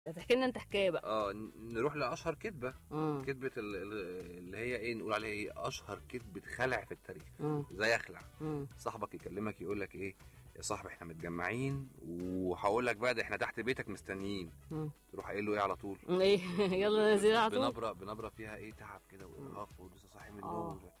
هتحكي لنا انت حكايه بقى اه ن- نروح لاشهر كذبه مم. كذبه ال- ال- اللي هي ايه نقول عليها ايه اشهر كذبه خلع في التاريخ مم. زي اخلع مم. صاحبك يكلمك يقول لك ايه يا صاحبي احنا متجمعين وهقول لك بقى ده احنا تحت بيتك مستنيين مم. تروح قايل له ايه على طول ايه يلا نازلين على طول بنبره بنبره فيها ايه تعب كده وارهاق ولسه صاحي من آه. النوم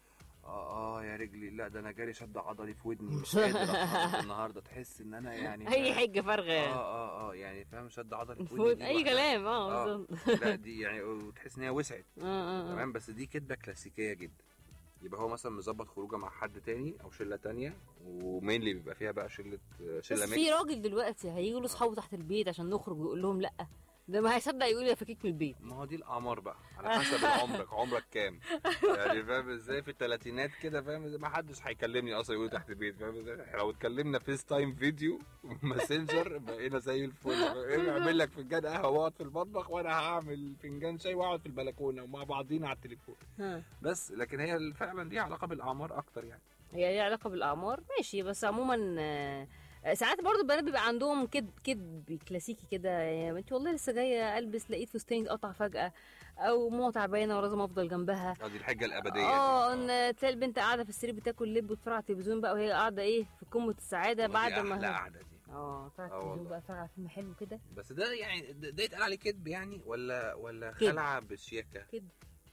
اه اه يا رجلي لا ده انا جالي شد عضلي في ودني مش قادر اتحرك النهارده تحس ان انا يعني اي حجه فارغه اه يعني اه اه يعني فاهم شد عضلي في ودني فوت دي اي لوحدها. كلام اه اه بالظبط. لا دي يعني وتحس ان هي وسعت اه اه آه. تمام بس دي كدبه كلاسيكيه جدا يبقى هو مثلا مظبط خروجه مع حد تاني او شله تانية ومينلي بيبقى فيها بقى شله شله بس ميكس في راجل دلوقتي هيجوا له اصحابه تحت البيت عشان نخرج ويقول لهم لا ده ما هيصدق يقول يا فكيك من البيت ما هو دي الاعمار بقى على حسب عمرك عمرك كام يعني فاهم ازاي في الثلاثينات كده فاهم إزاي؟ ما حدش هيكلمني اصلا يقول تحت البيت فاهم ازاي إحنا لو اتكلمنا فيس تايم فيديو ماسنجر بقينا زي الفل اعمل لك فنجان قهوه واقعد في المطبخ وانا هعمل فنجان شاي واقعد في البلكونه ومع بعضينا على التليفون ها. بس لكن هي فعلا ليها علاقه بالاعمار اكتر يعني هي ليها علاقه بالاعمار ماشي بس عموما آه، ساعات برضو البنات بيبقى عندهم كذب كذب كلاسيكي كده يا بنتي والله لسه جايه البس لقيت فستان اتقطع فجاه او ماما تعبانه ولازم افضل جنبها اه دي الحجه الابديه اه دي. ان تلاقي البنت قاعده في السرير بتاكل لب وتتفرج على التلفزيون بقى وهي قاعده ايه في قمه السعاده دي بعد احلى ما قعده دي اه تتفرج على آه التلفزيون والله. بقى تتفرج على فيلم حلو كده بس ده يعني ده ده يتقال عليه كذب يعني ولا ولا كذب. خلعه بشياكه كده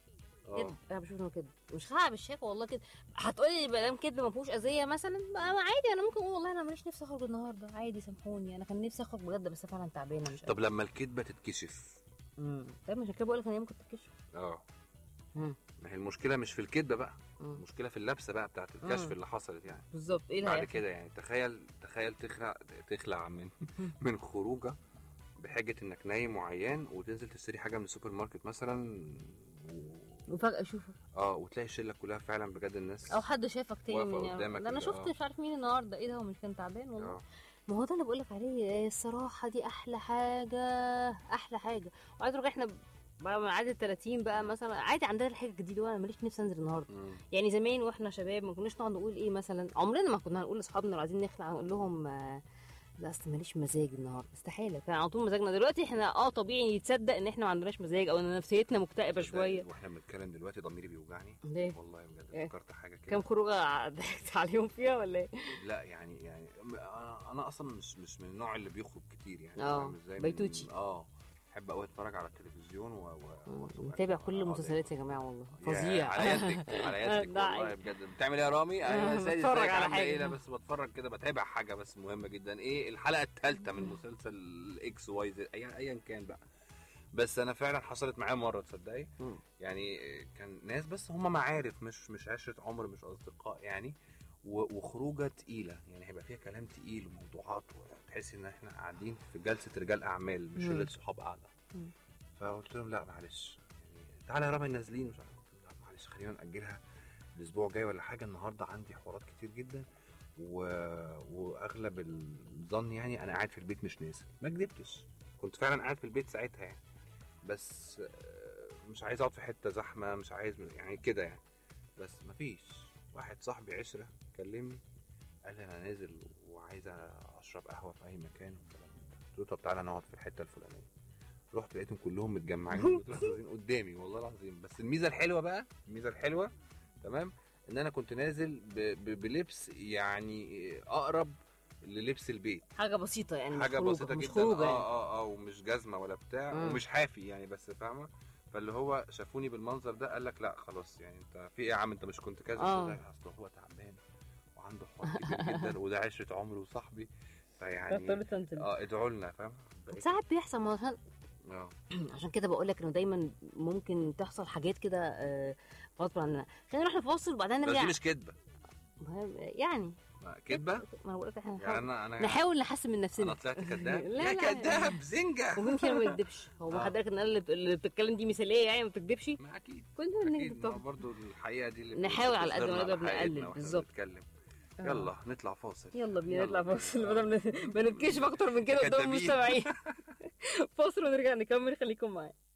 اه كده انا بشوف انه كده مش خلع بالشياكه والله كده هتقولي ما دام كده ما فيهوش اذيه مثلا بقى ما عادي انا ممكن اقول والله انا ماليش نفسي اخرج النهارده عادي سامحوني انا كان نفسي اخرج بجد بس فعلا تعبانه مش طب لما الكذبه تتكشف امم طيب عشان كده بقول لك ان هي ممكن تتكشف اه مم. ما هي المشكله مش في الكذبه بقى مم. المشكله في اللبسه بقى بتاعت الكشف مم. اللي حصلت يعني بالظبط ايه اللي بعد هيحصل؟ كده يعني تخيل تخيل تخلع تخلع من من خروجه بحجه انك نايم وعيان وتنزل تشتري حاجه من السوبر ماركت مثلا و... وفجاه اشوفه اه وتلاقي الشله كلها فعلا بجد الناس او حد شافك تاني واقفة من يعني قدامك ده انا كده، شفت آه. مش عارف مين النهارده ايه ده هو مش كان تعبان والله اه ما هو ده اللي بقول لك عليه الصراحه دي احلى حاجه احلى حاجه وعايز اقول لك احنا بقى من عدد 30 بقى مثلا عادي عندنا الحاجه الجديده وانا ماليش نفسي انزل النهارده مم. يعني زمان واحنا شباب ما كناش نقعد نقول ايه مثلا عمرنا ما كنا هنقول لاصحابنا لو عايزين نخلع نقول لهم آه، لا اصل ماليش مزاج النهارده استحاله كان على طول مزاجنا دلوقتي احنا اه طبيعي يتصدق ان احنا ما عندناش مزاج او ان نفسيتنا مكتئبه شويه واحنا بنتكلم دلوقتي ضميري بيوجعني ليه؟ والله بجد إيه؟ افتكرت حاجه كده كام خروجه ضحكت عليهم فيها ولا ايه؟ لا يعني يعني انا انا اصلا مش مش من النوع اللي بيخرج كتير يعني آه، فاهم إزاي؟ من- بيتوتي. اه احب قوي اتفرج على التلفزيون و, و... و... متابع كل آه، المسلسلات يا جماعه والله يا- فظيع على يدك على يدك ده والله عادي. بجد بتعمل ايه يا رامي؟ انا يا سيدي بتفرج ازيك على عامله ايه حاجة. لا بس بتفرج كده بتابع حاجه بس مهمه جدا ايه الحلقه الثالثه من مسلسل اكس واي زد ايا ايا كان بقى بس انا فعلا حصلت معايا مره تصدقي مم. يعني كان ناس بس هم معارف مش مش عشره عمر مش اصدقاء يعني و- وخروجه تقيله يعني هيبقى فيها كلام تقيل وموضوعات وتحس ان احنا قاعدين في جلسه رجال اعمال مش مم. شله صحاب قاعده مم. فقلت لهم لا معلش يعني تعالى يا رامي نازلين مش عارف قلت لهم لا معلش خلينا ناجلها الاسبوع الجاي ولا حاجه النهارده عندي حوارات كتير جدا و... واغلب الظن يعني انا قاعد في البيت مش نازل ما كدبتش كنت فعلا قاعد في البيت ساعتها يعني بس آه، مش عايز اقعد في حته زحمه مش عايز يعني كده يعني بس مفيش واحد صاحبي عشره كلمني قال لي انا نازل وعايز اشرب قهوه في اي مكان والكلام ده. قلت له طب تعالى نقعد في الحته الفلانيه رحت لقيتهم كلهم متجمعين مترصصين قدامي والله العظيم بس الميزه الحلوه بقى الميزه الحلوه تمام ان انا كنت نازل ب... ب... بلبس يعني اقرب للبس البيت حاجه بسيطه يعني مش حاجه خروجة، بسيطه مش جدا خروجه اه يعني. اه اه ومش جزمه ولا بتاع مم. ومش حافي يعني بس فاهمه فاللي هو شافوني بالمنظر ده قال لك لا خلاص يعني انت في ايه يا عم انت مش كنت كذا آه. قلت له لا، اصل هو تعبان وعنده حوار كبير جدا وده عشره عمري وصاحبي فيعني اضطريت انزل اه ادعوا لنا فاهم بقيت- ساعات بيحصل ما هو عشان اه عشان كده بقول لك انه دايما ممكن تحصل حاجات كده آه، غصب عننا خلينا نروح نفاصل وبعدين بس نرجع دي مش كدبه مهم- يعني ما- كدبه ما انا بقول لك احنا يعني نحاول, انا انا نحاول نحسن من انا نفسنا طلعت كذاب لا، يا لا. كذاب زنجه وممكن ما يكذبش هو ما آه. حضرتك ان انا اللي اللي بتتكلم دي مثاليه يعني ما بتكذبش ما اكيد كلنا اكيد بنكذب ما طبعا برضه الحقيقه دي اللي نحاول على قد ما بتظهرنا نقدر على حقيقتنا نقلل، واحنا بالظبط. بنتكلم آه. يلا نطلع فاصل يلا بينا يلا نطلع بينا. فاصل بدل ما- ما نتكشف اكتر من كده قدام كدابين. المستمعين فاصل ونرجع نكمل خليكم معايا